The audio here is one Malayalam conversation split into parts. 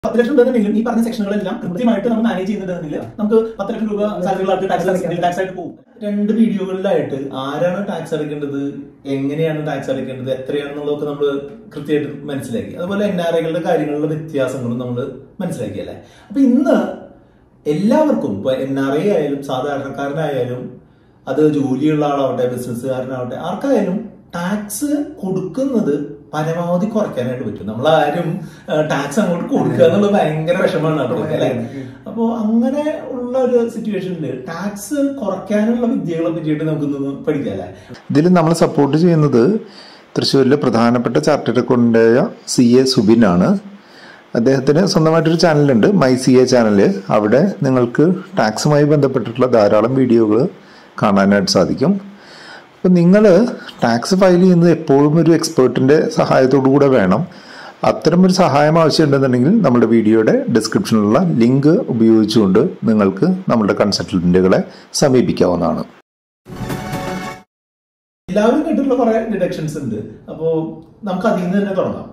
പത്ത് ലക്ഷം ഉണ്ടെന്നുണ്ടെങ്കിലും ഈ പറഞ്ഞ സെക്ഷനുകളെല്ലാം കൃത്യമായിട്ട് നമ്മൾ മാനേജ് ചെയ്യുന്നുണ്ടെങ്കിൽ നമുക്ക് പത്ത് ലക്ഷം രൂപ സാലറികളായിട്ട് ടാക്സ് ടാക്സ് ആയിട്ട് പോകും രണ്ട് വീഡിയോകളിലായിട്ട് ആരാണ് ടാക്സ് അടയ്ക്കേണ്ടത് എങ്ങനെയാണ് ടാക്സ് അടയ്ക്കേണ്ടത് എത്രയാണെന്നുള്ളതൊക്കെ നമ്മൾ കൃത്യമായിട്ട് മനസ്സിലാക്കി അതുപോലെ എൻ ആർ ഐകളുടെ കാര്യങ്ങളിലെ വ്യത്യാസങ്ങളും നമ്മൾ മനസ്സിലാക്കി അല്ലേ അപ്പൊ ഇന്ന് എല്ലാവർക്കും ഇപ്പൊ എൻ ആർ ഐ ആയാലും സാധാരണക്കാരനായാലും അത് ജോലിയുള്ള ആളാവട്ടെ ബിസിനസ്സുകാരനാവട്ടെ ആർക്കായാലും ടാക്സ് കൊടുക്കുന്നത് പരമാവധി കുറയ്ക്കാനായിട്ട് പറ്റും നമ്മൾ ആരും ടാക്സ് അങ്ങോട്ട് കൊടുക്കുക എന്നുള്ളത് ഭയങ്കര വിഷമമാണ് അവർക്ക് അല്ലെ അപ്പോ അങ്ങനെ ഉള്ള ഒരു സിറ്റുവേഷനിൽ ടാക്സ് കുറയ്ക്കാനുള്ള വിദ്യകളെ പറ്റിയിട്ട് നമുക്കൊന്ന് പഠിക്കാം അല്ലെ ഇതിൽ നമ്മൾ സപ്പോർട്ട് ചെയ്യുന്നത് തൃശ്ശൂരിലെ പ്രധാനപ്പെട്ട ചാർട്ടേഡ് അക്കൗണ്ടന്റായ സി എ സുബിനാണ് അദ്ദേഹത്തിന് സ്വന്തമായിട്ടൊരു ചാനലുണ്ട് മൈ സി എ ചാനല് അവിടെ നിങ്ങൾക്ക് ടാക്സുമായി ബന്ധപ്പെട്ടിട്ടുള്ള ധാരാളം വീഡിയോകൾ കാണാനായിട്ട് സാധിക്കും അപ്പം നിങ്ങൾ ടാക്സ് ഫയൽ ചെയ്യുന്നത് എപ്പോഴും ഒരു എക്സ്പേർട്ടിൻ്റെ സഹായത്തോടു കൂടെ വേണം അത്തരം ഒരു സഹായം ആവശ്യമുണ്ടെന്നുണ്ടെങ്കിൽ നമ്മുടെ വീഡിയോയുടെ ഡിസ്ക്രിപ്ഷനിലുള്ള ലിങ്ക് ഉപയോഗിച്ചുകൊണ്ട് നിങ്ങൾക്ക് നമ്മുടെ കൺസൾട്ടൻറ്റുകളെ സമീപിക്കാവുന്നതാണ് എല്ലാവരും കേട്ടിട്ടുള്ള കുറെ ഡിഡക്ഷൻസ് ഉണ്ട് അപ്പോ നമുക്ക് അതിൽ നിന്ന് തന്നെ തുടങ്ങാം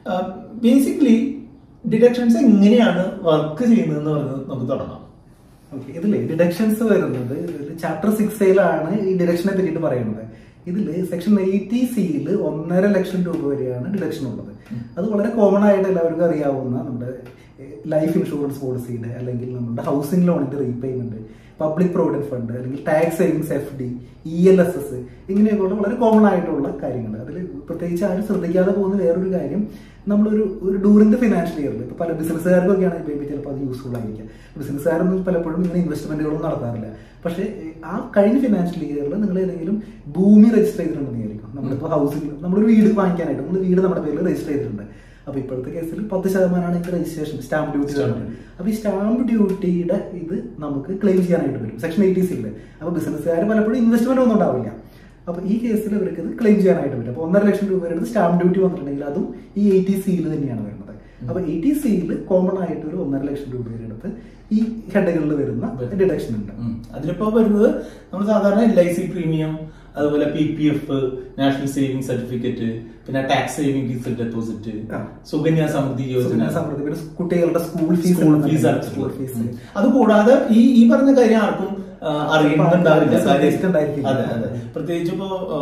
ബേസിക്കലി ഡിഡക്ഷൻസ് എങ്ങനെയാണ് വർക്ക് ചെയ്യുന്നതെന്ന് പറഞ്ഞ് നമുക്ക് തുടങ്ങാം ഓക്കെ ഇതില് ഡിഡക്ഷൻസ് വരുന്നത് ചാപ്റ്റർ സിക്സിലാണ് ഈ ഡിഡക്ഷനെ പറ്റിയിട്ട് പറയുന്നത് ഇതിൽ സെക്ഷൻ എയ്റ്റി സിയിൽ ഒന്നര ലക്ഷം രൂപ വരെയാണ് ഡിഡക്ഷൻ ഉള്ളത് അത് വളരെ കോമൺ ആയിട്ട് എല്ലാവർക്കും അറിയാവുന്ന നമ്മുടെ ലൈഫ് ഇൻഷുറൻസ് പോളിസിയുടെ അല്ലെങ്കിൽ നമ്മുടെ ഹൗസിംഗ് ലോണിന്റെ റീപേയ്മെന്റ് പബ്ലിക് പ്രൊവിഡന്റ് ഫണ്ട് അല്ലെങ്കിൽ tax savings F D E L S S ഇങ്ങനെയൊക്കെയുള്ള വളരെ കോമൺ ആയിട്ടുള്ള കാര്യങ്ങൾ അതിൽ പ്രത്യേകിച്ച് ആരും ശ്രദ്ധിക്കാതെ പോകുന്ന വേറൊരു കാര്യം നമ്മളൊരു ഒരു ഡൂറിംഗ് ദ ഫിനാൻഷ്യൽ ഇയറിൽ ഇപ്പോൾ പല ബിസിനസ്സുകാർക്കൊക്കെയാണ് ഇപ്പോൾ ചിലപ്പോൾ അത് യൂസ്ഫുൾ ആയിരിക്കും ബിസിനസ്സുകാരൊന്നും പലപ്പോഴും ഇങ്ങനെ ഇൻവെസ്റ്റ്മെന്റുകളൊന്നും നടത്താറില്ല പക്ഷേ ആ കഴിഞ്ഞ ഫിനാൻഷ്യൽ ഇയറിൽ നിങ്ങൾ ഏതെങ്കിലും ഭൂമി രജിസ്റ്റർ ചെയ്തിട്ടുണ്ടെന്ന് വിചാരിക്കും നമ്മളിപ്പോൾ ഹൗസിൽ നമ്മളൊരു വീട് വാങ്ങിക്കാനായിട്ട് നമ്മൾ വീട് നമ്മുടെ പേരിൽ രജിസ്റ്റർ ചെയ്തിട്ടുണ്ട് അപ്പൊ ഇപ്പോഴത്തെ കേസിൽ പത്ത് ശതമാനമാണ് ഇതിന്റെ രജിസ്ട്രേഷൻ സ്റ്റാമ്പ് ഡ്യൂട്ടി വരുന്നത് അപ്പൊ ഈ സ്റ്റാമ്പ് ഡ്യൂട്ടിയുടെ ഇത് നമുക്ക് ക്ലെയിം ചെയ്യാനായിട്ട് വരും സെക്ഷൻ എയ്റ്റി സിയിൽ അപ്പൊ ബിസിനസ്സുകാർ പലപ്പോഴും ഇൻവെസ്റ്റ്മെന്റ് ഒന്നും ഉണ്ടാവില്ല അപ്പൊ ഈ കേസിൽ അവർക്ക് ഇത് ക്ലെയിം ചെയ്യാനായിട്ട് പറ്റും അപ്പൊ ഒന്നര ലക്ഷം രൂപ വരുന്നത് സ്റ്റാമ്പ് ഡ്യൂട്ടി വന്നിട്ടുണ്ടെങ്കിൽ അതും ഈ എയ്റ്റി സിയിൽ തന്നെയാണ് വരുന്നത് അപ്പൊ എയ്റ്റി സിയിൽ കോമൺ ആയിട്ട് ഒരു ഒന്നര ലക്ഷം രൂപയുടെ അടുത്ത് ഈ ഹെഡുകളിൽ വരുന്ന ഡിഡക്ഷൻ ഉണ്ട് ഉം. അതിലിപ്പോ വരുന്നത് നമ്മൾ സാധാരണ എൽ ഐ സി പ്രീമിയം അതുപോലെ P P F national saving certificate പിന്നെ ടാക്സ് സേവിംഗ് ഫിക്സഡ് ഡെപ്പോസിറ്റ് ആ. സുകന്യ സമൃദ്ധി യോജന സുകന്യ സമൃദ്ധി പിന്നെ കുട്ടികളുടെ school fees school fees school fees അത് കൂടാതെ ഈ ഈ പറഞ്ഞ കാര്യം ആർക്കും ആ, അറിയുന്നുണ്ടാവില്ല കാര്യം- ശ്രദ്ധിച്ചിട്ടുണ്ടായിരിക്കില്ല. അതെ അതെ പ്രത്യേകിച്ച് ഇപ്പോ ആ,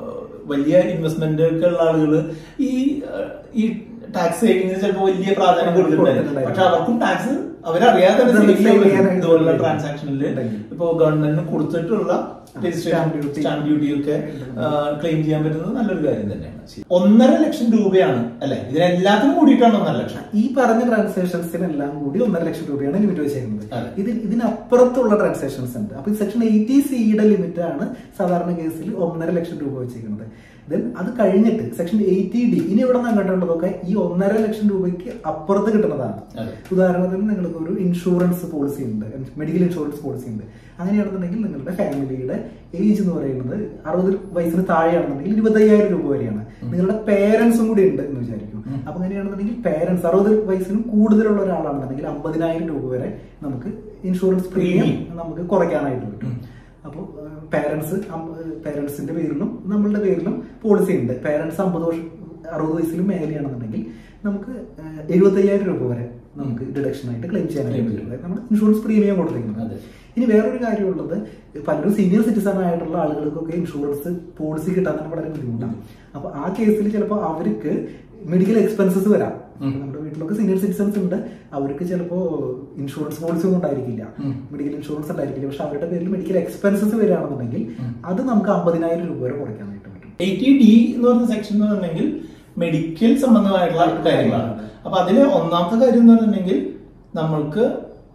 വലിയ ഇൻവെസ്റ്റ്മെന്റ് ഒക്കെ ഉള്ള ആളുകള് ഈ ആ, ഈ ടാക്സ് സേവിംഗിന് ചിലപ്പോൾ വലിയ പ്രാധാന്യം കൊടുത്തിട്ടുണ്ടായിരുന്നു പക്ഷെ അവർക്കും ടാക്സ് അവരറിയാതെ തന്നെ അത് save ചെയ്യാൻ save പറ്റും. ചെയ്യാനായിട്ട് ഇതുപോലുള്ള പറ്റും. ട്രാൻസാക്ഷനിൽ ഉണ്ടെങ്കിൽ. ഇപ്പോ ഗവൺമെന്റിന് കൊടുത്തിട്ടുള്ള registration Stamp duty. Stamp duty ഒക്കെ ക്ലെയിം ചെയ്യാൻ പറ്റുന്നത് നല്ലൊരു കാര്യം തന്നെയാണ് ഒന്നര ലക്ഷം രൂപയാണ് അല്ലെ ഇതിനെല്ലാത്തിനും കൂടിയിട്ടാണ് ഒന്നര ലക്ഷം ഈ പറഞ്ഞ ട്രാൻസാക്ഷൻസിനെല്ലാം കൂടി ഒന്നര ലക്ഷം രൂപയാണ് ലിമിറ്റ് വെച്ചേക്കുന്നത് അതെ. ഇത് ഇതിനപ്പുറത്തുള്ള ട്രാൻസാക്ഷൻസ് ഉണ്ട് അപ്പൊ സെക്ഷൻ എയ്റ്റി സിയുടെ ലിമിറ്റ് ആണ് സാധാരണ കേസിൽ ഒന്നര ലക്ഷം രൂപ വെച്ചേക്കുന്നത് ദെൻ അത് കഴിഞ്ഞിട്ട് സെക്ഷൻ എയ്റ്റി ഡി ഇനി ഇവിടെ നിന്ന് അങ്ങോട്ടുള്ളതൊക്കെ ഈ ഒന്നര ലക്ഷം രൂപയ്ക്ക് അപ്പുറത്ത് കിട്ടുന്നതാണ് അതെ. ഉദാഹരണത്തിന് നിങ്ങൾക്ക് ഒരു ഇൻഷുറൻസ് പോളിസി ഉണ്ട് മെഡിക്കൽ ഇൻഷുറൻസ് പോളിസി ഉണ്ട് അങ്ങനെയാണെന്നുണ്ടെങ്കിൽ നിങ്ങളുടെ ഫാമിലിയുടെ ഏജ് എന്ന് പറയുന്നത് അറുപത് വയസ്സിന് താഴെയാണെന്നുണ്ടെങ്കിൽ ഇരുപത്തയ്യായിരം രൂപ വരെയാണ് നിങ്ങളുടെ പേരൻസും കൂടി ഉണ്ട് എന്ന് വിചാരിക്കും അപ്പൊ അങ്ങനെയാണെന്നുണ്ടെങ്കിൽ പേരൻസ് അറുപത് വയസ്സിനും കൂടുതലുള്ള ഒരാളാണെന്നുണ്ടെങ്കിൽ അമ്പതിനായിരം രൂപ വരെ നമുക്ക് ഇൻഷുറൻസ് പ്രീമിയം നമുക്ക് കുറയ്ക്കാനായിട്ട് പറ്റും അപ്പോൾ പേരൻസ് പേരൻസിന്റെ പേരിലും നമ്മളുടെ പേരിലും പോളിസി ഉണ്ട് പേരൻസ് അമ്പത് വർഷം അറുപത് വയസ്സിലും മേലെയാണെന്നുണ്ടെങ്കിൽ നമുക്ക് എഴുപത്തയ്യായിരം രൂപ വരെ നമുക്ക് ഡിഡക്ഷൻ ആയിട്ട് ക്ലെയിം ചെയ്യാനായിട്ട് പറ്റും അതായത് നമ്മുടെ ഇൻഷുറൻസ് പ്രീമിയം കൊടുത്തിരിക്കുന്നത് അതെ. ഇനി വേറൊരു കാര്യമുള്ളത് പലരും സീനിയർ സിറ്റിസൺ ആയിട്ടുള്ള ആളുകൾക്കൊക്കെ ഇൻഷുറൻസ് പോളിസി കിട്ടാൻ തന്നെ വളരെ ബുദ്ധിമുട്ടാണ് അപ്പൊ ആ കേസിൽ ചിലപ്പോൾ അവർക്ക് മെഡിക്കൽ എക്സ്പെൻസസ് വരാം നമ്മുടെ വീട്ടിലൊക്കെ സീനിയർ സിറ്റിസൺസ് ഉണ്ട് അവർക്ക് ചിലപ്പോ ഇൻഷുറൻസ് പോളിസി ഒന്നും ഉണ്ടായിരിക്കില്ല മെഡിക്കൽ ഇൻഷുറൻസ് ഉണ്ടായിരിക്കില്ല പക്ഷെ അവരുടെ പേരിൽ മെഡിക്കൽ എക്സ്പെൻസസ് വരികയാണെന്നുണ്ടെങ്കിൽ അത് നമുക്ക് അമ്പതിനായിരം രൂപ വരെ കുറയ്ക്കാനായിട്ട് പറ്റും എയ്റ്റി ഡി എന്ന് പറഞ്ഞ സെക്ഷൻ എന്ന് പറഞ്ഞെങ്കിൽ മെഡിക്കൽ സംബന്ധമായിട്ടുള്ള കാര്യങ്ങളാണ് അപ്പൊ അതില് ഒന്നാമത്തെ കാര്യം എന്ന് പറഞ്ഞിട്ടുണ്ടെങ്കിൽ നമ്മൾക്ക്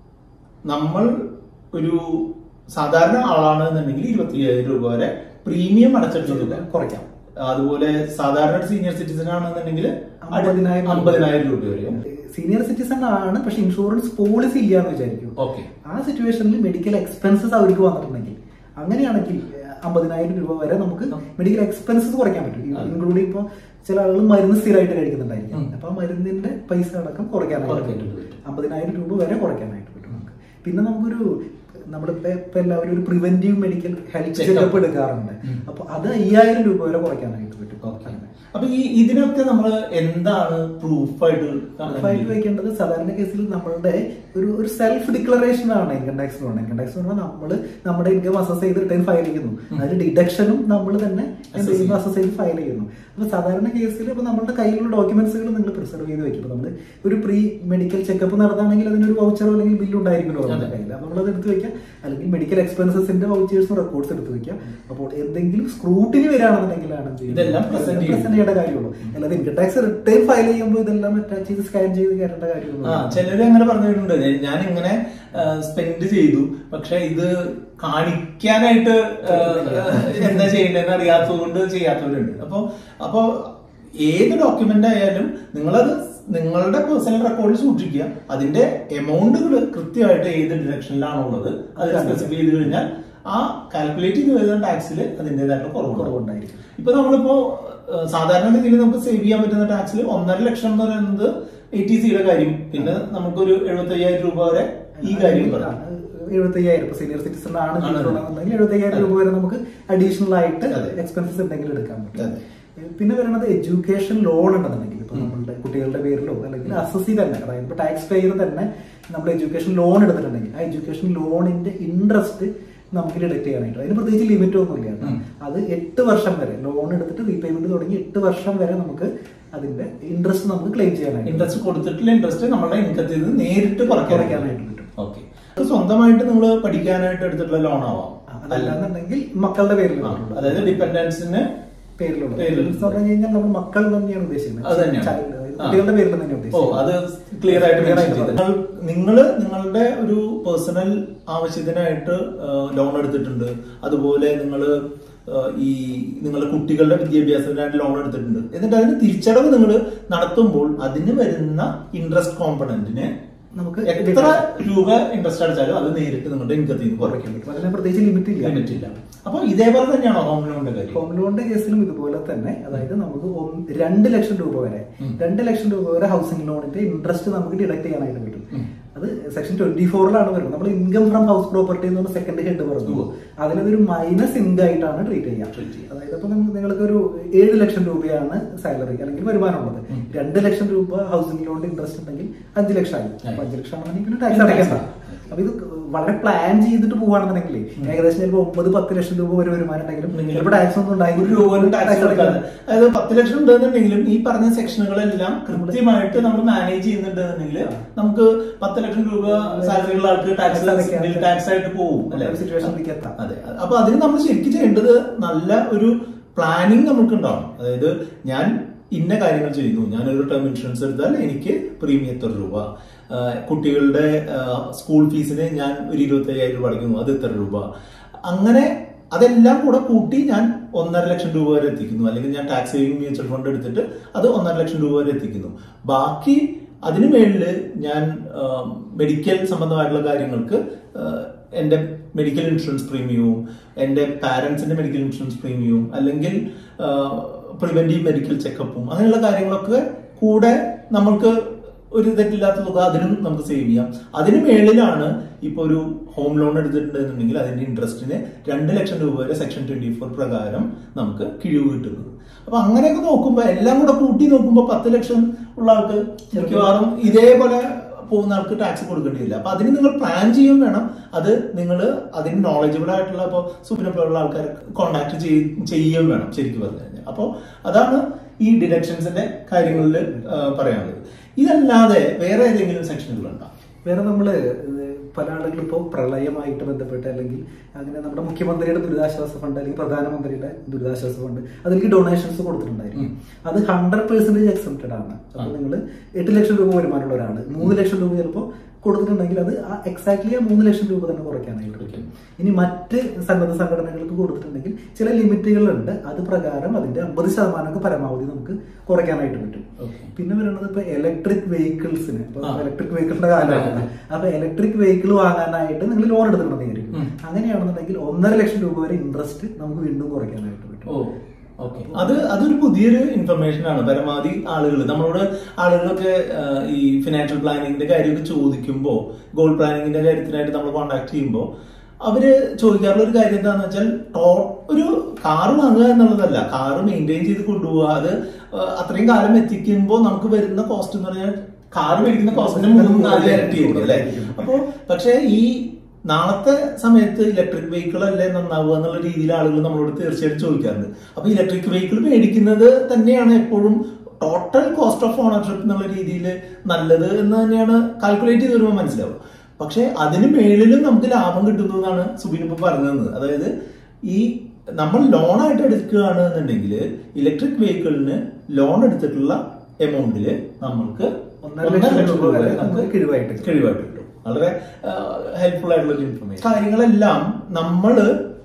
നമ്മൾ ഒരു സാധാരണ ആളാണ് എന്നുണ്ടെങ്കിൽ ഇരുപത്തി അയ്യായിരം രൂപ വരെ പ്രീമിയം അടച്ചിട്ടുള്ള തുക കുറയ്ക്കാം അതുപോലെ സാധാരണ സീനിയർ സിറ്റിസൺ ആണെന്നുണ്ടെങ്കിൽ അമ്പതിനായിരം രൂപ. അമ്പതിനായിരം രൂപ വരെയോ സീനിയർ സിറ്റിസൺ ആണ് പക്ഷെ ഇൻഷുറൻസ് പോളിസി ഇല്ല എന്ന് വിചാരിക്കും ഓക്കെ ആ സിറ്റുവേഷനിൽ മെഡിക്കൽ എക്സ്പെൻസസ് അവർക്ക് വന്നിട്ടുണ്ടെങ്കിൽ അങ്ങനെയാണെങ്കിൽ ഏഹ്, അമ്പതിനായിരം രൂപ വരെ നമുക്ക് മെഡിക്കൽ എക്സ്പെൻസസ് കുറയ്ക്കാൻ പറ്റും ഇൻക്ലൂഡിംഗ് ഇപ്പോൾ ചില ആളുകൾ മരുന്ന് സ്ഥിരമായിട്ട് കഴിക്കുന്നുണ്ടായിരിക്കും അപ്പൊ ആ മരുന്നിന്റെ പൈസ അടക്കം കുറയ്ക്കാനായിട്ട് കുറയ്ക്കാനായിട്ട് പറ്റും അമ്പതിനായിരം രൂപ വരെ കുറയ്ക്കാനായിട്ട് പറ്റും നമുക്ക് പിന്നെ നമുക്കൊരു നമ്മളിപ്പോ ഇപ്പൊ എല്ലാവരും ഒരു preventive medical health Checkup. Checkup എടുക്കാറുണ്ട് അപ്പൊ അത് അയ്യായിരം രൂപ വരെ കുറയ്ക്കാനായിട്ട് പറ്റും അങ്ങനെ. അപ്പൊ ഈ ഇതിനൊക്കെ നമ്മൾ എന്താണ് പ്രൂഫായിട്ട് ഫയൽ വയ്ക്കേണ്ടത് സാധാരണ കേസിൽ നമ്മളുടെ ഒരു ഒരു സെൽഫ് ഡിക്ലറേഷൻ ആണ് income tax loan income tax loan നമ്മൾ നമ്മുടെ ഇൻകം അസസ് ചെയ്ത് റിട്ടേൺ ഫയൽ ചെയ്യുന്നു അതിൽ ഡിഡക്ഷനും നമ്മൾ തന്നെ എന്ത് ചെയ്യുന്നു അസസ് ചെയ്ത് ഫയൽ ചെയ്യുന്നു അപ്പൊ സാധാരണ കേസിൽ ഇപ്പൊ നമ്മുടെ കയ്യിലുള്ള ഡോക്യുമെന്റ്സുകൾ നിങ്ങൾ പ്രിസർവ് ചെയ്ത് വെക്കും നമ്മൾ ഒരു പ്രീ മെഡിക്കൽ ചെക്കപ്പ് നടത്തുകയാണെങ്കിൽ അതിനൊരു വൗച്ചറോ അല്ലെങ്കിൽ ബില്ല് ഉണ്ടായിരിക്കുമല്ലോ നമ്മുടെ കയ്യിൽ അപ്പൊ നമ്മളത് എടുത്ത് വെക്കാം അല്ലെങ്കിൽ മെഡിക്കൽ എക്സ്പെൻസസിന്റെ വൗച്ചേഴ്സും റെക്കോർഡ്സ് എടുത്ത് വെക്കാം അപ്പോൾ എന്തെങ്കിലും സ്ക്രൂട്ടിനി വരികയാണെന്നുണ്ടെങ്കിലാണ് എന്ത് ചെയ്യുന്നത്? ഇതെല്ലാം present ചെയ്യും. present ചെയ്യേണ്ട കാര്യമുള്ളൂ അല്ലാതെ ഇൻകം ടാക്സ് റിട്ടേൺ ഫയൽ ചെയ്യുമ്പോൾ ഇതെല്ലാം അറ്റാച്ച് ചെയ്ത് സ്കാൻ ചെയ്ത് കയറേണ്ട ആ കാര്യമൊന്നും ചിലര് അങ്ങനെ പറഞ്ഞിട്ടുണ്ട് ഞാൻ- ഞാൻ ഇങ്ങനെ സ്പെൻഡ് ചെയ്തു പക്ഷെ ഇത് കാണിക്കാനായിട്ട് ആ, എന്താ ചെയ്യേണ്ടതെന്ന് അറിയാത്തത് കൊണ്ട് ചെയ്യാത്തവരുണ്ട് അപ്പൊ അപ്പൊ ഏത് ഡോക്യുമെന്റ് ആയാലും നിങ്ങളത് നിങ്ങളുടെ പേഴ്സണൽ റെക്കോർഡ് സൂക്ഷിക്കുക അതിന്റെ എമൗണ്ടുകൾ കൃത്യമായിട്ട് ഏത് ഡിറക്ഷനിലാണോ ഉള്ളത് അത് സ്പെസിഫൈ ചെയ്ത് കഴിഞ്ഞാൽ ആ കാൽക്കുലേറ്റ് ചെയ്ത് വരുന്ന ടാക്സിൽ അതിൻ്റെതായിട്ടുള്ള കുറവുണ്ടാവും കുറവുണ്ടായിരിക്കും ഇപ്പൊ നമ്മളിപ്പോ ഏഹ്, സാധാരണ രീതിയിൽ നമുക്ക് സേവ് ചെയ്യാൻ പറ്റുന്ന ടാക്സിൽ ഒന്നര ലക്ഷം എന്ന് പറയുന്നത് എ ടി സിയുടെ കാര്യം പിന്നെ നമുക്കൊരു എഴുപത്തി അയ്യായിരം രൂപ വരെ ഈ കാര്യം പറയാം എഴുപത്തയ്യായിരം സീനിയർ സിറ്റിസൺ ആണ് ആണ്. ജീവിതമുള്ളതെന്നുണ്ടെങ്കിൽ എഴുപത്തയ്യായിരം രൂപ വരെ നമുക്ക് അഡീഷണൽ ആയിട്ട് അതെ. എക്സ്പെൻസസ് എന്തെങ്കിലും എടുക്കാൻ പറ്റും അതെ. പിന്നെ വരുന്നത് എഡ്യൂക്കേഷൻ ലോൺ ഉണ്ടെന്നുണ്ടെങ്കിൽ ഇപ്പൊ നമ്മളുടെ കുട്ടികളുടെ പേരിലോ അല്ലെങ്കിൽ അസസി തന്നെ അതായത് ഇപ്പൊ ടാക്സ് പെയർ തന്നെ നമ്മുടെ എഡ്യൂക്കേഷൻ ലോൺ എടുത്തിട്ടുണ്ടെങ്കിൽ ആ എഡ്യൂക്കേഷൻ ലോണിന്റെ ഇൻട്രസ്റ്റ് നമുക്ക് ഡിഡക്ട് ചെയ്യാനായിട്ട് അതിന് പ്രത്യേകിച്ച് ലിമിറ്റ് ഒന്നുമില്ല കേട്ടോ. അത് എട്ട് വർഷം വരെ ലോൺ എടുത്തിട്ട് റീപേയ്മെന്റ് തുടങ്ങി എട്ട് വർഷം വരെ നമുക്ക് അതിന്റെ ഇൻട്രസ്റ്റ് നമുക്ക് ക്ലെയിം ചെയ്യാനായിട്ട് ഇൻട്രസ്റ്റ് കൊടുത്തിട്ടുള്ള ഇൻട്രസ്റ്റ് നമ്മുടെ ഇൻകത്തിൽ നിന്ന് നേരിട്ട് കുറയ്ക്കാൻ കുറയ്ക്കാനായിട്ട് പറ്റും ഓക്കെ സ്വന്തമായിട്ട് നിങ്ങൾ പഠിക്കാനായിട്ട് എടുത്തിട്ടുള്ള ലോൺ ആവാം അതല്ലാന്നുണ്ടെങ്കിൽ മക്കളുടെ പേരിൽ ആ, അതായത് ഡിപെൻഡൻസിന് പേരിലുള്ളത് പേരിലുള്ളത്. എന്ന് പറഞ്ഞു കഴിഞ്ഞാൽ നമ്മൾ മക്കൾ തന്നെയാണ് ഉദ്ദേശിക്കുന്നത് അത് തന്നെയാണ്. Child, അതായത് ആ. കുട്ടികളുടെ പേരിൽ തന്നെ ഓ ഉദ്ദേശിക്കുന്നത് അത് ക്ലിയർ ആയിട്ട് Clear mention ആയിട്ട് ചെയ്തു. നിങ്ങൾ നിങ്ങള് നിങ്ങളുടെ ഒരു പേഴ്സണൽ ആവശ്യത്തിനായിട്ട് ലോൺ എടുത്തിട്ടുണ്ട് അതുപോലെ നിങ്ങൾ ഈ നിങ്ങളുടെ കുട്ടികളുടെ വിദ്യാഭ്യാസത്തിനായിട്ട് ലോൺ എടുത്തിട്ടുണ്ട് എന്നിട്ട് അതിന് തിരിച്ചടവ് നിങ്ങൾ നടത്തുമ്പോൾ അതിന് വരുന്ന ഇൻട്രസ്റ്റ് കോമ്പണന്റിന് നമുക്ക് എത്ര രൂപ ഇൻട്രസ്റ്റ് അടച്ചാലും അത് നേരിട്ട് നിങ്ങളുടെ ഇൻകത്തിൽ നിന്ന് കുറയ്ക്കാൻ കുറയ്ക്കും പറ്റും അതിന് പ്രത്യേകിച്ച് ലിമിറ്റ് ഇല്ല ലിമിറ്റ് ഇല്ല അപ്പൊ ഇതേപോലെ തന്നെയാണോ ഹോം ലോണിന്റെ കാര്യം ഹോം ലോണിന്റെ കേസിലും ഇതുപോലെ തന്നെ അതായത് നമുക്ക് ഒന്ന് രണ്ട് ലക്ഷം രൂപ വരെ രണ്ട് ലക്ഷം രൂപ വരെ ഹൗസിംഗ് ലോണിന്റെ ഇൻട്രസ്റ്റ് നമുക്ക് ഡിഡക്ട് ചെയ്യാനായിട്ട് പറ്റും അത് സെക്ഷൻ ട്വന്റി ഫോറിലാണ് വരുന്നത് നമ്മൾ ഇൻകം ഫ്രം ഹൗസ് പ്രോപ്പർട്ടി എന്ന് പറഞ്ഞ സെക്കൻഡ് ഹെഡ് പറഞ്ഞു ഉവ്വ്. അതിനൊരു മൈനസ് ഇൻകം ആയിട്ടാണ് ട്രീറ്റ് ചെയ്യുക Treat ചെയ്യുക. അതായത് ഇപ്പൊ നമുക്ക് നിങ്ങൾക്ക് ഒരു ഏഴ് ലക്ഷം രൂപയാണ് സാലറി അല്ലെങ്കിൽ വരുമാനം ഉള്ളത് രണ്ട് ലക്ഷം രൂപ ഹൗസിംഗ് ലോണിന്റെ ഇൻട്രസ്റ്റ് ഉണ്ടെങ്കിൽ അഞ്ച് ലക്ഷം ആയി അപ്പൊ അഞ്ച് ലക്ഷം ആണെന്നുണ്ടെങ്കിൽ പിന്നെ ടാക്സ് അടയ്ക്കണ്ട അപ്പൊ ഇത് വളരെ പ്ലാൻ ചെയ്തിട്ട് പോവാണെന്നുണ്ടെങ്കിൽ ഏകദേശം ചിലപ്പോൾ ഒമ്പത് പത്ത് ലക്ഷം രൂപ വരെ വരുമാനം ഉണ്ടെങ്കിലും ചിലപ്പോൾ ടാക്സ് ഒന്നും ഉണ്ടായി ഒരു രൂപ ടാക്സ് കൊടുക്കാതെ അതായത് പത്ത് ലക്ഷം ഉണ്ടെന്നുണ്ടെങ്കിലും ഈ പറഞ്ഞ സെക്ഷനുകളെല്ലാം കൃത്യമായിട്ട് നമ്മൾ മാനേജ് ചെയ്യുന്നുണ്ടെന്നുണ്ടെങ്കിൽ നമുക്ക് പത്ത് ലക്ഷം രൂപ സാലറി ഉള്ള ആൾക്ക് ടാക്സ് അടയ്ക്കാം. ടാക്സ് ആയിട്ട് പോകും അല്ലെ സിറ്റുവേഷനിലേക്ക് എത്താം അതെ അപ്പൊ അതിന് നമ്മൾ ശരിക്കും ചെയ്യേണ്ടത് നല്ല ഒരു പ്ലാനിങ് നമുക്ക് ഉണ്ടാവും അതായത് ഞാൻ ഇന്ന കാര്യങ്ങൾ ചെയ്യുന്നു ഞാനൊരു ടേം ഇൻഷുറൻസ് എടുത്താൽ എനിക്ക് പ്രീമിയം എത്ര രൂപ ആ, കുട്ടികളുടെ ആ, സ്കൂൾ ഫീസിന് ഞാൻ ഒരു ഇരുപത്തി അയ്യായിരം രൂപ അടയ്ക്കുന്നു അത് എത്ര രൂപ അങ്ങനെ അതെല്ലാം കൂടെ കൂട്ടി ഞാൻ ഒന്നര ലക്ഷം രൂപ വരെ എത്തിക്കുന്നു അല്ലെങ്കിൽ ഞാൻ ടാക്സ് സേവിംഗ് മ്യൂച്വൽ ഫണ്ട് എടുത്തിട്ട് അത് ഒന്നര ലക്ഷം രൂപ വരെ എത്തിക്കുന്നു ബാക്കി അതിനു മേളില് ഞാൻ മെഡിക്കൽ സംബന്ധമായിട്ടുള്ള കാര്യങ്ങൾക്ക് ആ, എന്റെ മെഡിക്കൽ ഇൻഷുറൻസ് പ്രീമിയവും എന്റെ പാരന്റ്സിന്റെ മെഡിക്കൽ ഇൻഷുറൻസ് പ്രീമിയവും അല്ലെങ്കിൽ പ്രിവെന്റീവ് മെഡിക്കൽ ചെക്കപ്പും അങ്ങനെയുള്ള കാര്യങ്ങളൊക്കെ കൂടെ നമ്മൾക്ക് ഒരു തെറ്റില്ലാത്ത തുക അതിനും നമുക്ക് സേവ് ചെയ്യാം അതിന് മേളിലാണ് ഇപ്പൊ ഒരു ഹോം ലോൺ എടുത്തിട്ടുണ്ടെന്നുണ്ടെങ്കിൽ അതിന്റെ ഇൻട്രസ്റ്റിന് രണ്ട് ലക്ഷം രൂപ വരെ സെക്ഷൻ ട്വന്റി ഫോർ പ്രകാരം നമുക്ക് കിഴിവ് കിട്ടുന്നത് അപ്പൊ അങ്ങനെയൊക്കെ നോക്കുമ്പോൾ എല്ലാം കൂടെ കൂട്ടി നോക്കുമ്പോൾ പത്ത് ലക്ഷം ഉള്ള ആൾക്ക് മിക്കവാറും ഇതേപോലെ പോകുന്ന ആൾക്ക് ടാക്സ് കൊടുക്കേണ്ടിയില്ല അപ്പൊ അതിന് നിങ്ങൾ പ്ലാൻ ചെയ്യും വേണം അത് നിങ്ങൾ അതിന് നോളജബിൾ ആയിട്ടുള്ള ഇപ്പോൾ സുപ്രീം പോലുള്ള ആൾക്കാരെ കോണ്ടാക്ട് ചെയ്യുകയും വേണം ശരിക്കും പറഞ്ഞു കഴിഞ്ഞാൽ അപ്പോൾ അതാണ് ഈ ഡിഡക്ഷൻസിന്റെ കാര്യങ്ങളിൽ പറയാനുള്ളത് ഇതല്ലാതെ വേറെ ഏതെങ്കിലും സെക്ഷനുകളുണ്ടോ വേറെ നമ്മള് ഏഹ് പല ആളുകളും ഇപ്പോൾ പ്രളയമായിട്ട് ബന്ധപ്പെട്ട് അല്ലെങ്കിൽ അങ്ങനെ നമ്മുടെ മുഖ്യമന്ത്രിയുടെ ദുരിതാശ്വാസ ഫണ്ട് അല്ലെങ്കിൽ പ്രധാനമന്ത്രിയുടെ ദുരിതാശ്വാസ ഫണ്ട് അതിലേക്ക് ഡൊണേഷൻസ് കൊടുത്തിട്ടുണ്ടായിരിക്കും അത് ഹൺഡ്രഡ് പെർസെന്റേജ് എക്സെപ്റ്റഡ് ആണ് അപ്പൊ നിങ്ങൾ എട്ട് ലക്ഷം രൂപ വരുമാനമുള്ള ഒരാള് മൂന്ന് ലക്ഷം രൂപ ചിലപ്പോൾ കൊടുത്തിട്ടുണ്ടെങ്കിൽ അത് എക്സാക്ട്ലി ആ മൂന്ന് ലക്ഷം രൂപ തന്നെ കുറയ്ക്കാനായിട്ട് പറ്റും ഇനി മറ്റ് സന്നദ്ധ സംഘടനകൾക്ക് കൊടുത്തിട്ടുണ്ടെങ്കിൽ ചില ലിമിറ്റുകളുണ്ട് അത് പ്രകാരം അതിന്റെ അമ്പത് ശതമാനമൊക്കെ പരമാവധി നമുക്ക് കുറയ്ക്കാനായിട്ട് പറ്റും Okay. പിന്നെ വരുന്നത് ഇപ്പൊ ഇലക്ട്രിക് വെഹിക്കിൾസിന് ഇപ്പൊ ആ. ഇലക്ട്രിക് വെഹിക്കിളിന്റെ കാലമാണ് അപ്പൊ ഇലക്ട്രിക് വെഹിക്കിൾ വാങ്ങാനായിട്ട് നിങ്ങൾ ലോൺ എടുത്തിട്ടുണ്ടെങ്കിൽ ഉം. അങ്ങനെയാണെന്നുണ്ടെങ്കിൽ ഒന്നര ലക്ഷം രൂപ വരെ ഇൻട്രസ്റ്റ് നമുക്ക് വീണ്ടും കുറയ്ക്കാനായിട്ട് പറ്റും ഓ ഓക്കെ അത് അതൊരു പുതിയൊരു ഇൻഫർമേഷൻ ആണ് പരമാവധി ആളുകൾ നമ്മളോട് ആളുകളൊക്കെ ആ, ഈ ഫിനാൻഷ്യൽ പ്ലാനിങ്ങിന്റെ കാര്യമൊക്കെ ചോദിക്കുമ്പോൾ ഗോൾഡ് പ്ലാനിങ്ങിന്റെ കാര്യത്തിനായിട്ട് നമ്മൾ കോൺടാക്ട് ചെയ്യുമ്പോൾ അവര് ചോദിക്കാറുള്ള ഒരു കാര്യം എന്താന്ന് വെച്ചാൽ ടോ- ഒരു കാറ് വാങ്ങുക എന്നുള്ളതല്ല കാറ് മെയിൻറ്റെയിൻ ചെയ്ത് കൊണ്ടുപോവുക അത് ആ, അത്രയും കാലം എത്തിക്കുമ്പോൾ നമുക്ക് വരുന്ന കോസ്റ്റ് എന്ന് പറഞ്ഞാൽ കാറ് മേടിക്കുന്ന കോസ്റ്റിന് മൂന്ന് നാല് ഇരട്ടി ആയിരിക്കും അല്ലെ അപ്പോ പക്ഷേ ഈ നാളത്തെ സമയത്ത് ഇലക്ട്രിക് വെഹിക്കിൾ അല്ലേ നന്നാവുക എന്നുള്ള രീതിയിൽ ആളുകൾ നമ്മളോട് തീർച്ചയായിട്ടും ചോദിക്കാറുണ്ട് അപ്പൊ ഇലക്ട്രിക് വെഹിക്കിൾ മേടിക്കുന്നത് തന്നെയാണ് എപ്പോഴും ടോട്ടൽ കോസ്റ്റ് ഓഫ് ഓണർഷിപ്പ് എന്നുള്ള രീതിയിൽ നല്ലത് എന്ന് തന്നെയാണ് കാൽക്കുലേറ്റ് ചെയ്ത് വരുമ്പോൾ മനസ്സിലാവും പക്ഷെ അതിന് മേളിലും നമുക്ക് ലാഭം കിട്ടുന്നു എന്നാണ് സുബിൻ ഇപ്പൊ പറഞ്ഞത് അതായത് ഈ നമ്മൾ ലോൺ ആയിട്ട് എടുക്കുകയാണ് എന്നുണ്ടെങ്കിൽ ഇലക്ട്രിക് വെഹിക്കിളിന് ലോൺ എടുത്തിട്ടുള്ള എമൗണ്ടിൽ നമ്മൾക്ക് ഒന്നര ലക്ഷം രൂപ വരെ നമുക്ക് കിഴിവായിട്ട് കിട്ടും. കിഴിവായിട്ട് കിട്ടും വളരെ ഹെൽപ്ഫുൾ ആയിട്ടുള്ള ഒരു ഇൻഫർമേഷൻ കാര്യങ്ങളെല്ലാം നമ്മള്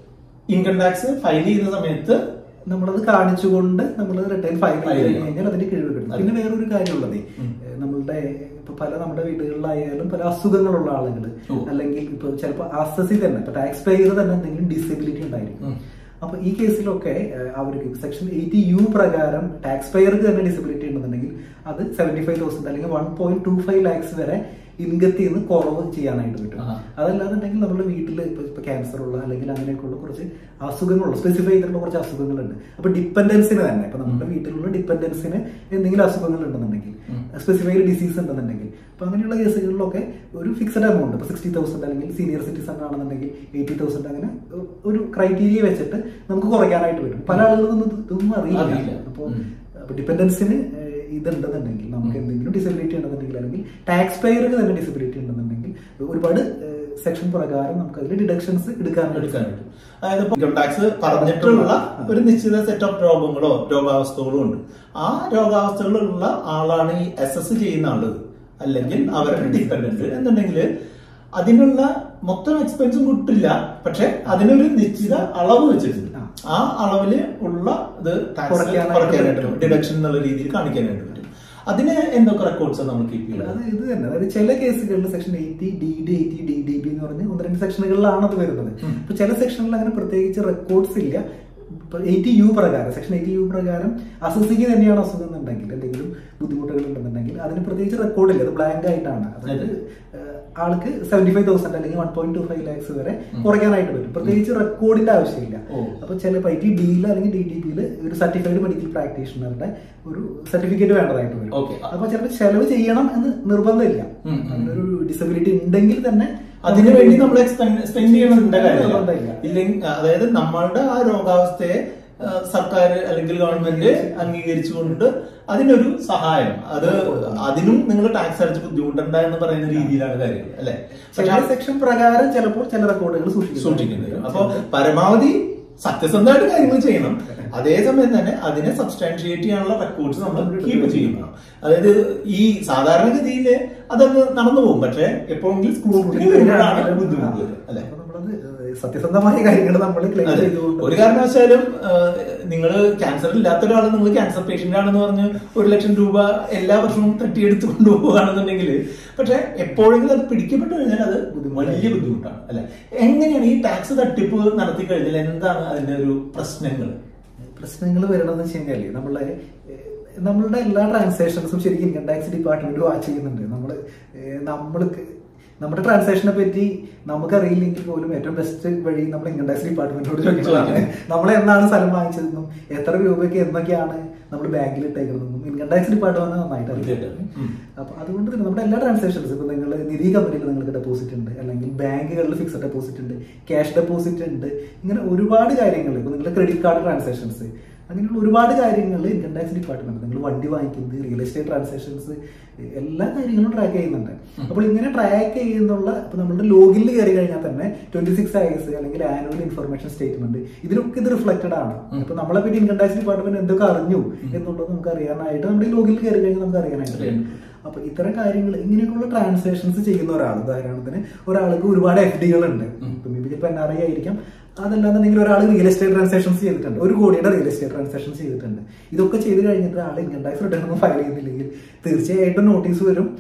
ഇൻകം ടാക്സ് ഫയൽ ചെയ്യുന്ന സമയത്ത് നമ്മളത് കാണിച്ചുകൊണ്ട് നമ്മൾ റിട്ടേൺ ഫയൽ File ചെയ്ത് ചെയ്യണം. കഴിഞ്ഞാൽ അതിന്റെ കിഴിവ് കിട്ടും പിന്നെ വേറൊരു കാര്യമുള്ളത് നമ്മളുടെ ഇപ്പൊ പല നമ്മുടെ വീടുകളിലായാലും പല അസുഖങ്ങളുള്ള ആളുകൾ ഓ. അല്ലെങ്കിൽ ഇപ്പൊ ചിലപ്പോൾ ആസ്തസി തന്നെ ഇപ്പൊ ടാക്സ് പേയർ തന്നെ എന്തെങ്കിലും ഡിസബിലിറ്റി ഉണ്ടായിരിക്കും ഉം. അപ്പൊ ഈ കേസിലൊക്കെ ഏഹ്, അവർക്ക് സെക്ഷൻ എയ്റ്റി യു പ്രകാരം ടാക്സ് പേയർക്ക് തന്നെ ഡിസബിലിറ്റി ഉണ്ടെന്നുണ്ടെങ്കിൽ അത് സെവന്റി ഫൈവ് തൗസൻഡ് അല്ലെങ്കിൽ one point two five lakhs വരെ ഇൻകത്തിൽ നിന്ന് കുറവ് ചെയ്യാനായിട്ട് പറ്റും ആഹാ. അതല്ലാന്നുണ്ടെങ്കിൽ നമ്മുടെ വീട്ടിൽ ഇപ്പൊ ഇപ്പൊ ക്യാൻസർ ഉള്ള അല്ലെങ്കിൽ അങ്ങനെയൊക്കെയുള്ള കുറച്ച് അസുഖങ്ങളുള്ള സ്പെസിഫൈ ചെയ്തിട്ടുള്ള കുറച്ച് അസുഖങ്ങളുണ്ട് അപ്പൊ ഡിപ്പെൻഡൻസിന് തന്നെ ഇപ്പൊ നമ്മുടെ വീട്ടിലുള്ള ഡിപ്പെൻഡൻസിന് എന്തെങ്കിലും അസുഖങ്ങൾ ഉണ്ടെന്നുണ്ടെങ്കിൽ സ്പെസിഫൈഡ് ഡിസീസ് ഉണ്ടെന്നുണ്ടെങ്കിൽ അപ്പൊ അങ്ങനെയുള്ള കേസുകളിലൊക്കെ ഒരു ഫിക്സഡ് എമൗണ്ട് ഇപ്പൊ സിക്സ്റ്റി തൗസൻഡ് അല്ലെങ്കിൽ സീനിയർ സിറ്റിസൺ ആണെന്നുണ്ടെങ്കിൽ എയ്റ്റി തൗസൻഡ് അങ്ങനെ ഒരു ക്രൈറ്റീരിയ വെച്ചിട്ട് നമുക്ക് കുറയ്ക്കാനായിട്ട് പറ്റും പല ആളുകൾക്കൊന്നും ഇത് ഇതൊന്നും അറിയില്ല അറിയില്ല. അപ്പോൾ ഉം. അപ്പൊ ഡിപ്പെൻഡൻസിന് ഇതുണ്ടെന്നുണ്ടെങ്കിൽ നമുക്ക് എന്തെങ്കിലും ഡിസബിലിറ്റി ഉണ്ടെന്നുണ്ടെങ്കിൽ അല്ലെങ്കിൽ ടാക്സ് പേയർക്ക് തന്നെ ഡിസബിലിറ്റി ഉണ്ടെന്നുണ്ടെങ്കിൽ ഒരുപാട് സെക്ഷൻ പ്രകാരം നമുക്ക് അതിൽ ഡിഡക്ഷൻസ് എടുക്കാനായിട്ട് എടുക്കാൻ പറ്റും അതായത് ഇൻകം ടാക്സ് പറഞ്ഞിട്ടുള്ള ഒരു നിശ്ചിത സെറ്റ് ഓഫ് രോഗങ്ങളോ രോഗാവസ്ഥകളോ ഉണ്ട് ആ രോഗാവസ്ഥകളുള്ള ആളാണ് ഈ എസ് എസ് ചെയ്യുന്ന ആള് അല്ലെങ്കിൽ അവരുടെ ഡിപ്പെൻഡന്റ് എന്നുണ്ടെങ്കിൽ അതിനുള്ള മൊത്തം എക്സ്പെൻസും കിട്ടില്ല പക്ഷെ അതിനൊരു നിശ്ചിത അളവ് വെച്ചിട്ടുണ്ട് ആ. ആ അളവില് ഉള്ള ഇത് ടാക്സ് കുറയ്ക്കാനായിട്ട് കുറയ്ക്കാനായിട്ട് പറ്റും. ഡിഡക്ഷൻ എന്നുള്ള രീതിയിൽ കാണിക്കാനായിട്ട് പറ്റും അതിന് എന്തൊക്കെ റെക്കോർഡ്സ് നമ്മൾ കീപ്പ് ചെയ്യുന്നത് അത് ഇത് തന്നെ അതായത് ചില കേസുകളിൽ section eighty D D eighty D D B എന്ന് പറഞ്ഞ് ഒന്ന് രണ്ട് സെക്ഷനുകളിലാണ് അത് വരുന്നത് ഇപ്പൊ ചില സെക്ഷനിൽ അങ്ങനെ പ്രത്യേകിച്ച് റെക്കോർഡ്സ് ഇല്ല എയ്റ്റി യു പ്രകാരം സെക്ഷൻ എയ്റ്റി യു പ്രകാരം അസസിക്ക് തന്നെയാണ് അസുഖം എന്നുണ്ടെങ്കിൽ എന്തെങ്കിലും ബുദ്ധിമുട്ടുകൾ ഉണ്ടെന്നുണ്ടെങ്കിൽ അതിന് പ്രത്യേകിച്ച് റെക്കോർഡില്ല അത് ബ്ലാങ്ക് ആയിട്ടാണ് അതായത് ഏഹ്, ആൾക്ക് സെവന്റി ഫൈവ് തൗസൻഡ് അല്ലെങ്കിൽ one point two five lakhs വരെ കുറയ്ക്കാനായിട്ട് പറ്റും പ്രത്യേകിച്ച് റെക്കോർഡിന്റെ ആവശ്യമില്ല ഓ. അപ്പൊ ചില ഐ ടി ഡിയിൽ അല്ലെങ്കിൽ ഡി ഡി ബിയിൽ ഒരു സർട്ടിഫൈഡ് മെഡിക്കൽ പ്രാക്ടീഷണറുടെ ഒരു സർട്ടിഫിക്കറ്റ് വേണ്ടതായിട്ട് വരും Okay. അപ്പൊ ചിലപ്പോൾ ചെലവ് ചെയ്യണം എന്ന് നിർബന്ധമില്ല ഉം, ഉം. അങ്ങനെ ഒരു ഡിസബിലിറ്റി ഉണ്ടെങ്കിൽ തന്നെ അതിനു വേണ്ടി നമ്മൾ സ്പെൻഡ് ചെയ്യണമെന്നുണ്ട് കാര്യമില്ല നിർബന്ധമില്ല. ഇല്ലെങ്കിൽ അതായത് നമ്മളുടെ ആ രോഗാവസ്ഥയെ ആ, സർക്കാർ അല്ലെങ്കിൽ ഗവൺമെന്റ് അംഗീകരിച്ചുകൊണ്ട് അതിനൊരു സഹായം അത് അതിനും നിങ്ങൾ ടാക്സ് അടച്ച് ബുദ്ധിമുട്ടണ്ട എന്ന് പറയുന്ന രീതിയിലാണ് കാര്യങ്ങൾ അല്ലെ ചില സെക്ഷൻ പ്രകാരം ചിലപ്പോൾ ചില റെക്കോർഡുകൾ സൂക്ഷിക്കും സൂക്ഷിക്കുന്നത് അപ്പൊ പരമാവധി സത്യസന്ധമായിട്ട് കാര്യങ്ങൾ ചെയ്യണം അതേസമയം തന്നെ അതിനെ സബ്സ്റ്റാൻഷിയേറ്റ് ചെയ്യാനുള്ള റെക്കോർഡ്സ് നമ്മൾ കീപ്പ് ചെയ്യണം അതായത് ഈ സാധാരണഗതിയിൽ അതങ്ങ് നടന്നു പോകും പക്ഷെ എപ്പോഴെങ്കിലും സ്ക്രൂട്ടിനി വരുമ്പോഴാണ് ബുദ്ധിമുട്ട് വരും അല്ലെ അപ്പൊ നമ്മളത് സത്യസന്ധമായ കാര്യങ്ങൾ നമ്മൾ ക്ലെയിം അതെ. ചെയ്തുകൊണ്ട് ഒരു കാരണവശാലും നിങ്ങൾ ക്യാൻസർ ഇല്ലാത്ത ഒരാൾ നിങ്ങൾ ക്യാൻസർ പേഷ്യന്റ് ആണെന്ന് പറഞ്ഞ് ഒരു ലക്ഷം രൂപ എല്ലാ വർഷവും തട്ടിയെടുത്ത് കൊണ്ടുപോവുകയാണെന്നുണ്ടെങ്കിൽ പക്ഷെ എപ്പോഴെങ്കിലും അത് പിടിക്കപ്പെട്ടു കഴിഞ്ഞാൽ അത് വലിയ ബുദ്ധിമുട്ടാണ് അല്ലെ എങ്ങനെയാണ് ഈ ടാക്സ് തട്ടിപ്പ് നടത്തി കഴിഞ്ഞാൽ എന്താണ് അതിന്റെ ഒരു പ്രശ്നങ്ങൾ പ്രശ്നങ്ങൾ വരണമെന്ന് വെച്ച് കഴിഞ്ഞാല് നമ്മളെ ഏഹ്, നമ്മളുടെ എല്ലാ ട്രാൻസാക്ഷൻസും ശരിക്കും ഇൻകം ടാക്സ് ഡിപ്പാർട്ട്മെന്റ് വാച്ച് ചെയ്യുന്നുണ്ട് നമ്മള് ഏഹ്, നമ്മൾക്ക് നമ്മുടെ ട്രാൻസാക്ഷനെ പറ്റി നമുക്കറിയില്ലെങ്കിൽ പോലും ഏറ്റവും ബെസ്റ്റ് വഴി നമ്മൾ ഇൻകം ടാക്സ് ഡിപ്പാർട്ട്മെന്റിനോട് ചോദിച്ചതാണ് നമ്മൾ എന്നാണ് സ്ഥലം വാങ്ങിച്ചതെന്നും എത്ര രൂപയ്ക്ക് എന്തൊക്കെയാണ് നമ്മൾ ബാങ്കിൽ ഇട്ടേക്കുന്നതെന്നും ഇൻകം ടാക്സ് ഡിപ്പാർട്ട്മെന്റ് നന്നായിട്ട് അറിയാം ഉം. അപ്പൊ അതുകൊണ്ട് തന്നെ നമ്മുടെ എല്ലാ ട്രാൻസാക്ഷൻസ് ഇപ്പൊ നിങ്ങൾ നിധി കമ്പനിയിൽ നിങ്ങൾക്ക് ഡെപ്പോസിറ്റ് ഉണ്ട് അല്ലെങ്കിൽ ബാങ്കുകളിൽ ഫിക്സഡ് ഡെപ്പോസിറ്റ് ഉണ്ട് ക്യാഷ് ഡെപ്പോസിറ്റ് ഉണ്ട് ഇങ്ങനെ ഒരുപാട് കാര്യങ്ങൾ ഇപ്പൊ നിങ്ങളുടെ ക്രെഡിറ്റ് കാർഡ് ട്രാൻസാക്ഷൻസ് അങ്ങനെയുള്ള ഒരുപാട് കാര്യങ്ങൾ ഇൻകം ടാക്സ് ഡിപ്പാർട്ട്മെന്റ് നിങ്ങൾ വണ്ടി വാങ്ങിക്കുന്നത് റിയൽ എസ്റ്റേറ്റ് ട്രാൻസാക്ഷൻസ് എല്ലാ കാര്യങ്ങളും ട്രാക്ക് ചെയ്യുന്നുണ്ട് അപ്പോൾ ഇങ്ങനെ ട്രാക്ക് ചെയ്യുന്നുള്ള ഇപ്പൊ നമ്മുടെ ലോഗിനിൽ കയറി കഴിഞ്ഞാൽ തന്നെ ട്വന്റി സിക്സ് ഐസ് അല്ലെങ്കിൽ ആനുവൽ ഇൻഫർമേഷൻ സ്റ്റേറ്റ്മെന്റ് ഇതിലൊക്കെ ഇത് റിഫ്ലക്റ്റഡ് ആണ് അപ്പൊ നമ്മളെ പറ്റി ഇൻകം ടാക്സ് ഡിപ്പാർട്ട്മെന്റ് എന്തൊക്കെ അറിഞ്ഞു എന്നുള്ളത് നമുക്ക് അറിയാനായിട്ട് നമ്മുടെ ലോഗിനിൽ കയറി കഴിഞ്ഞാൽ നമുക്ക് അറിയാനായിട്ട് അറിയാം. അപ്പൊ ഇത്തരം കാര്യങ്ങൾ ഇങ്ങനെയൊക്കെയുള്ള ട്രാൻസാക്ഷൻസ് ചെയ്യുന്ന ഒരാൾ ഉദാഹരണത്തിന് ഒരാൾക്ക് ഒരുപാട് എഫ് ഡികൾ ഉണ്ട് ഇപ്പൊ മേ ബി ചിലപ്പോൾ എൻ ആർ ഐ ആയിരിക്കാം അതല്ലാന്നുണ്ടെങ്കിൽ ഒരാൾ റിയൽ എസ്റ്റേറ്റ് ട്രാൻസാക്ഷൻസ് ചെയ്തിട്ടുണ്ട് ഒരു കോടിയുടെ റിയൽ എസ്റ്റേറ്റ് ട്രാൻസാക്ഷൻസ് ചെയ്തിട്ടുണ്ട് ഇതൊക്കെ ചെയ്ത് കഴിഞ്ഞിട്ട് ആൾ ഇൻകം ടാക്സ് റിട്ടേൺ ഒന്നും ഫയൽ ചെയ്യുന്നില്ലെങ്കിൽ തീർച്ചയായിട്ടും നോട്ടീസ് വരും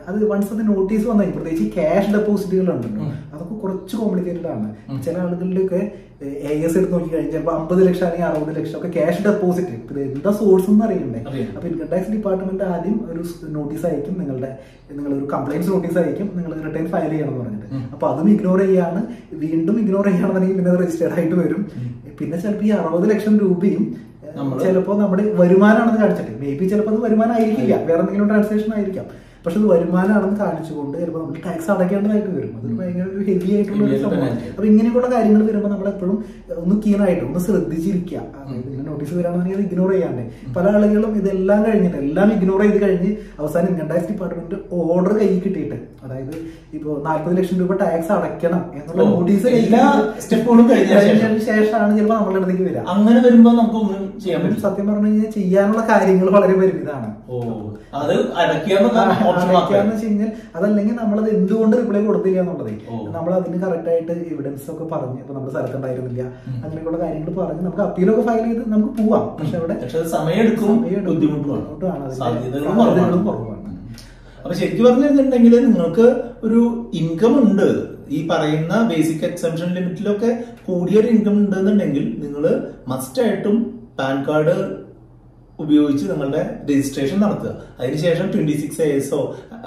അത് വൺസ് അത് നോട്ടീസ് വന്നാൽ പ്രത്യേകിച്ച് ക്യാഷ് ഡെപ്പോസിറ്റുകൾ ഉണ്ടല്ലോ അതൊക്കെ കുറച്ച് കോംപ്ലിക്കേറ്റഡ് ആണ് ചില ആളുകളിലൊക്കെ എ എസ് എടുത്ത് നോക്കി കഴിഞ്ഞാൽ ചിലപ്പോൾ അമ്പത് ലക്ഷം അല്ലെങ്കിൽ അറുപത് ലക്ഷം ഒക്കെ ക്യാഷ് ഡെപ്പോസിറ്റ് ഇത് എന്താ സോഴ്സ് എന്ന് അറിയണ്ടേ അറിയണം. അപ്പൊ ഇൻകം ടാക്സ് ഡിപ്പാർട്ട്മെന്റ് ആദ്യം ഒരു നോട്ടീസ് അയക്കും നിങ്ങളുടെ നിങ്ങൾ ഒരു കംപ്ലൈൻസ് നോട്ടീസ് അയക്കും നിങ്ങൾ റിട്ടേൺ ഫയൽ ചെയ്യണം എന്ന് പറഞ്ഞിട്ട് അപ്പൊ അതും ഇഗ്നോർ ചെയ്യാണ് വീണ്ടും ഇഗ്നോർ ചെയ്യുകയാണെന്നുണ്ടെങ്കിൽ പിന്നെ രജിസ്റ്റേർഡ് ആയിട്ട് വരും പിന്നെ ചിലപ്പോൾ ഈ അറുപത് ലക്ഷം രൂപയും നമ്മള് ചിലപ്പോൾ നമ്മുടെ വരുമാനമാണെന്ന് കാണിച്ചിട്ട് മേ ബി ചിലപ്പോൾ അത് വരുമാനം ആയിരിക്കില്ല വേറെ എന്തെങ്കിലും ട്രാൻസാക്ഷൻ ആയിരിക്കാം പക്ഷെ അത് വരുമാനമാണെന്ന് കാണിച്ചുകൊണ്ട് ചിലപ്പോൾ നമ്മൾ ടാക്സ് അടയ്ക്കേണ്ടതായിട്ട് വരും അതൊരു ഭയങ്കര ഒരു ഹെവി ആയിട്ടുള്ള ഒരു Heavy ആയിട്ട് സംഭവമാണ് തന്നെ അപ്പൊ ഇങ്ങനെയൊക്കെയുള്ള കാര്യങ്ങൾ വരുമ്പോൾ നമ്മൾ എപ്പോഴും ഒന്ന് കീനായിട്ട് ഒന്ന് ശ്രദ്ധിച്ചിരിക്കുക അതായത് ഇങ്ങനെ നോട്ടീസ് വരാണെന്നുണ്ടെങ്കിൽ ഇഗ്നോർ ചെയ്യാണ്ടേ പല ആളുകളും ഇതെല്ലാം കഴിഞ്ഞിട്ട് എല്ലാം ഇഗ്നോർ ചെയ്ത് കഴിഞ്ഞ് അവസാനം ഇൻകം ടാക്സ് ഡിപ്പാർട്ട്മെന്റ് ഓർഡർ കയ്യിൽ കിട്ടിയിട്ട് അതായത് ഇപ്പോ നാല്പത് ലക്ഷം രൂപ ടാക്സ് അടയ്ക്കണം എന്നുള്ള ഓ, നോട്ടീസ് എല്ലാ സ്റ്റെപ്പുകളും കഴിഞ്ഞതിന് ശേഷം. കഴിഞ്ഞതിന് ശേഷമാണ് ചിലപ്പോൾ നമ്മളുടെ അടുത്തേക്ക് വരിക അങ്ങനെ വരുമ്പോ നമുക്ക് ഒന്നും ചെയ്യാൻ അവര് പറ്റില്ല സത്യം പറഞ്ഞു കഴിഞ്ഞാൽ ചെയ്യാനുള്ള കാര്യങ്ങൾ വളരെ പരിമിതമാണ് ഓ അത് അടയ്ക്കാന്നുള്ള ഓപ്ഷൻ അടയ്ക്കാന്ന് മാത്രമേ വെച്ച് കഴിഞ്ഞാൽ അതല്ലെങ്കിൽ നമ്മളത് എന്തുകൊണ്ട് റിപ്ലൈ കൊടുത്തില്ല എന്നുള്ളത് ഓ. നമ്മൾ അതിന് കറക്റ്റ് ആയിട്ട് എവിഡൻസ് ഒക്കെ പറഞ്ഞ് ഇപ്പൊ നമ്മുടെ സ്ഥലത്തുണ്ടായിരുന്നില്ല അങ്ങനെയൊക്കെയുള്ള കാര്യങ്ങൾ പറഞ്ഞ് നമുക്ക് അപ്പീലൊക്കെ ഫയൽ ചെയ്ത് നമുക്ക് പോവാം പക്ഷെ അവിടെ പക്ഷെ അത് സമയമെടുക്കും സമയമെടുക്കും. ബുദ്ധിമുട്ടുമാണ് ബുദ്ധിമുട്ടാണ്. അതിന്റെ സാധ്യതകളും സാധ്യതകളും കുറവാണ് കുറവാണ്. അപ്പൊ ശരിക്കും പറഞ്ഞിട്ടുണ്ടെങ്കിൽ നിങ്ങൾക്ക് ഒരു ഇൻകം ഉണ്ട് ഈ പറയുന്ന ബേസിക് എക്സംഷൻ ലിമിറ്റിലൊക്കെ കൂടിയൊരു ഇൻകം ഉണ്ടെന്നുണ്ടെങ്കിൽ നിങ്ങൾ മസ്റ്റ് ആയിട്ടും പാൻ കാർഡ് ഉപയോഗിച്ച് നിങ്ങളുടെ രജിസ്ട്രേഷൻ നടത്തുക അതിനുശേഷം ട്വന്റി സിക്സ് എ എസോ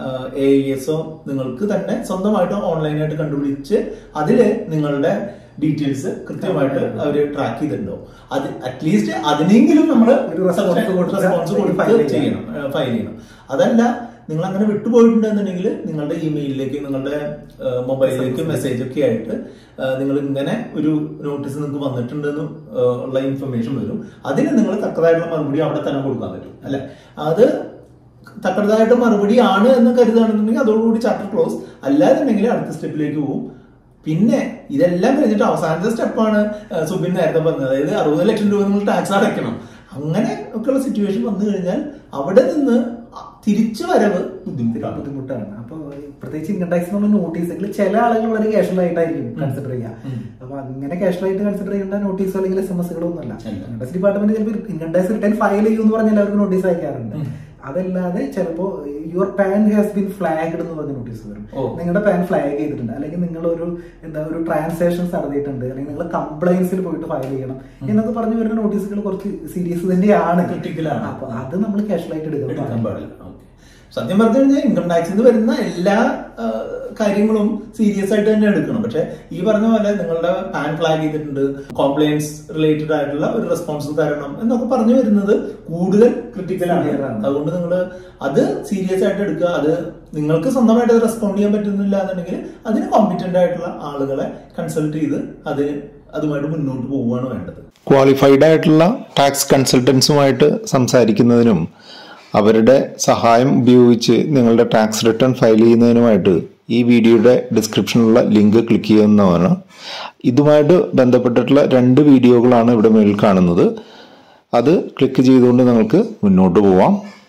എ എസോ നിങ്ങൾക്ക് തന്നെ സ്വന്തമായിട്ട് ഓൺലൈനായിട്ട് കണ്ടുപിടിച്ച് അതില് നിങ്ങളുടെ ഡീറ്റെയിൽസ് കൃത്യമായിട്ട് അവർ ട്രാക്ക് ചെയ്തിട്ടുണ്ടാവും അത് അറ്റ്ലീസ്റ്റ് അതിനെങ്കിലും നമ്മൾ ഒരു response കൊടുത്ത് റെസ്പോൺസ് file കൊടുത്ത് ചെയ്യണം. ചെയ്യണം ഫയൽ ചെയ്യണം അതല്ല നിങ്ങൾ അങ്ങനെ വിട്ടുപോയിട്ടുണ്ടെന്നുണ്ടെങ്കിൽ നിങ്ങളുടെ ഇമെയിലിലേക്ക് നിങ്ങളുടെ മൊബൈലിലേക്ക് മെസ്സേജ് ഒക്കെ ആയിട്ട് നിങ്ങൾ ഇങ്ങനെ ഒരു നോട്ടീസ് നിങ്ങൾക്ക് വന്നിട്ടുണ്ടെന്ന് ആ, ഉള്ള ഇൻഫർമേഷൻ വരും അതിന് നിങ്ങൾ തക്കതായിട്ടുള്ള മറുപടി അവിടെ തന്നെ കൊടുക്കാൻ പറ്റും അല്ലെ അത് തക്കതായിട്ട് മറുപടി ആണ് എന്ന് കരുതുകയാണെന്നുണ്ടെങ്കിൽ അതോടുകൂടി ചാപ്റ്റർ ക്ലോസ് അല്ലാന്നുണ്ടെങ്കിൽ അടുത്ത സ്റ്റെപ്പിലേക്ക് പോകും പിന്നെ ഇതെല്ലാം കഴിഞ്ഞിട്ട് അവസാനത്തെ സ്റ്റെപ്പാണ് സുബിൻ നേരത്തെ പറഞ്ഞത് അതായത് അറുപത് ലക്ഷം രൂപ നിങ്ങൾ ടാക്സ് അടയ്ക്കണം അങ്ങനെ ഒക്കെയുള്ള സിറ്റുവേഷൻ വന്നു കഴിഞ്ഞാൽ അവിടെ നിന്ന് തിരിച്ചു വരവ് ബുദ്ധിമുട്ടാണ് ബുദ്ധിമുട്ടാണ് അപ്പൊ പ്രത്യേകിച്ച് ഇൻകം ടാക്സ് എന്നുള്ള നോട്ടീസുകൾ ചില ആളുകൾ വളരെ കാഷ്വൽ ആയിട്ടായിരിക്കും കൺസിഡർ ചെയ്യുക അപ്പൊ അങ്ങനെ കാഷ്വൽ ആയിട്ട് കൺസിഡർ ചെയ്യേണ്ട നോട്ടീസോ അല്ലെങ്കിൽ എസ് എം എസുകളോ ഒന്നുമല്ല അല്ല. ഇൻകം ടാക്സ് ഡിപ്പാർട്ട്മെന്റ് ചിലപ്പോൾ ഇൻകം ടാക്സ് റിട്ടേൺ ഫയൽ ചെയ്യും എന്ന് പറഞ്ഞാൽ അവർക്ക് നോട്ടീസ് അയക്കാറുണ്ട് അതല്ലാതെ ചിലപ്പോ your PAN has been flagged എന്ന് പറഞ്ഞ നോട്ടീസ് വരും ഓ. നിങ്ങളുടെ പാൻ ഫ്ലാഗ് ചെയ്തിട്ടുണ്ട് അല്ലെങ്കിൽ നിങ്ങൾ ഒരു എന്താ ഒരു ട്രാൻസാക്ഷൻസ് നടത്തിയിട്ടുണ്ട് അല്ലെങ്കിൽ നിങ്ങൾ കംപ്ലൈൻസിൽ പോയിട്ട് ഫയൽ ചെയ്യണം എന്നൊക്കെ പറഞ്ഞു വരുന്ന നോട്ടീസുകൾ കുറച്ച് സീരിയസ് തന്നെയാണ് Critical ആണ്. അപ്പൊ അത് നമ്മൾ കാഷ്വൽ ആയിട്ട് എടുക്കണം എടുക്കാൻ പാടില്ല ഓക്കെ സത്യം പറഞ്ഞു കഴിഞ്ഞാൽ ഇൻകം ടാക്സിൽ നിന്ന് വരുന്ന എല്ലാ ആ, കാര്യങ്ങളും സീരിയസ് ആയിട്ട് തന്നെ എടുക്കണം പക്ഷെ ഈ പറഞ്ഞ പോലെ നിങ്ങളുടെ പാൻ ഫ്ലാഗ് ചെയ്തിട്ടുണ്ട് കോംപ്ലൈൻസ് റിലേറ്റഡ് ആയിട്ടുള്ള ഒരു റെസ്പോൺസ് തരണം എന്നൊക്കെ പറഞ്ഞു വരുന്നത് കൂടുതൽ ക്രിട്ടിക്കൽ ആണ് Severe ആണ്. അതുകൊണ്ട് നിങ്ങൾ അത് സീരിയസ് ആയിട്ട് എടുക്കുക അത് നിങ്ങൾക്ക് സ്വന്തമായിട്ട് അത് റെസ്പോണ്ട് ചെയ്യാൻ പറ്റുന്നില്ല എന്നുണ്ടെങ്കിൽ അതിന് കോമ്പിറ്റന്റ് ആയിട്ടുള്ള ആളുകളെ കൺസൾട്ട് ചെയ്ത് അതിന് അതുമായിട്ട് മുന്നോട്ട് പോവുകയാണ് വേണ്ടത് ക്വാളിഫൈഡ് ആയിട്ടുള്ള ടാക്സ് കൺസൾട്ടൻസുമായിട്ട് സംസാരിക്കുന്നതിനും അവരുടെ സഹായം ഉപയോഗിച്ച് നിങ്ങളുടെ ടാക്സ് റിട്ടേൺ ഫയൽ ചെയ്യുന്നതിനുമായിട്ട് ഈ വീഡിയോയുടെ ഡിസ്ക്രിപ്ഷനിലുള്ള ലിങ്ക് ക്ലിക്ക് ചെയ്യുന്നതാണ് ഇതുമായിട്ട് ബന്ധപ്പെട്ടിട്ടുള്ള രണ്ട് വീഡിയോകളാണ് ഇവിടെ മേളിൽ കാണുന്നത് അത് ക്ലിക്ക് ചെയ്തുകൊണ്ട് നിങ്ങൾക്ക് മുന്നോട്ട് പോവാം